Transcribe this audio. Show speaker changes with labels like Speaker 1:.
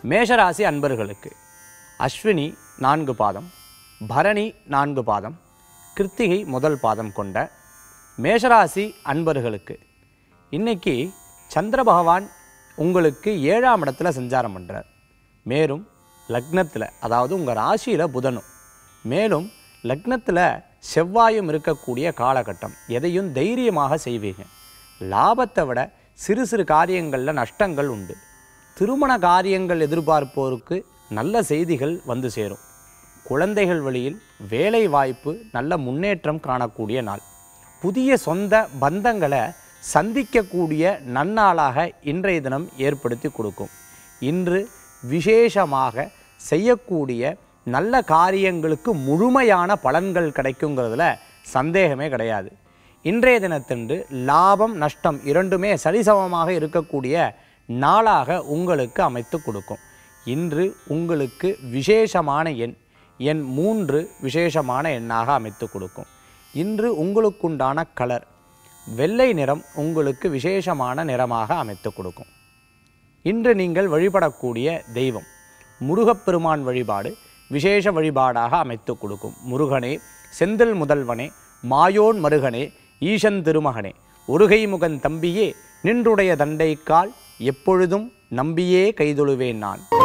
Speaker 1: மேஷராசி அன்பர்களுக்கு அஸ்வினி நான்கு பாதம் பரணி நான்கு பாதம் கிருத்திகை முதல் பாதம் கொண்ட மேஷராசி அன்பர்களுக்கு இன்னைக்கு சந்திர பகவான் உங்களுக்கு ஏழாம் இடத்துல சஞ்சாரம் பண்ணுறார் மேலும் லக்னத்தில் அதாவது உங்கள் ராசியில் புதனும் மேலும் லக்னத்தில் செவ்வாயும் இருக்கக்கூடிய காலகட்டம் எதையும் தைரியமாக செய்வீங்க லாபத்தை விட சிறு சிறு காரியங்களில் நஷ்டங்கள் உண்டு திருமண காரியங்கள் எதிர்பார்ப்போருக்கு நல்ல செய்திகள் வந்து சேரும் குழந்தைகள் வழியில் வேலை வாய்ப்பு நல்ல முன்னேற்றம் காணக்கூடிய நாள் புதிய சொந்த பந்தங்களை சந்திக்கக்கூடிய நன்னாளாக இன்றைய தினம் ஏற்படுத்தி கொடுக்கும் இன்று விசேஷமாக செய்யக்கூடிய நல்ல காரியங்களுக்கு முழுமையான பலன்கள் கிடைக்குங்கிறதுல சந்தேகமே கிடையாது இன்றைய தினத்தன்று லாபம் நஷ்டம் இரண்டுமே சரிசமமாக இருக்கக்கூடிய நாளாக உங்களுக்கு அமைத்து கொடுக்கும் இன்று உங்களுக்கு விசேஷமான எண் எண் மூன்று விசேஷமான எண்ணாக அமைத்து கொடுக்கும் இன்று உங்களுக்குண்டான கலர் வெள்ளை நிறம் உங்களுக்கு விசேஷமான நிறமாக அமைத்து கொடுக்கும் இன்று நீங்கள் வழிபடக்கூடிய தெய்வம் முருகப்பெருமான் வழிபாடு விசேஷ வழிபாடாக அமைத்து கொடுக்கும் முருகனே செந்தில் முதல்வனே மாயோன் மருகனே ஈசன் திருமகனே ஒருகை முகன் தம்பியே நின்றுடைய தண்டைக்கால் எப்பொழுதும் நம்பியே கைதொழுவேன் நான்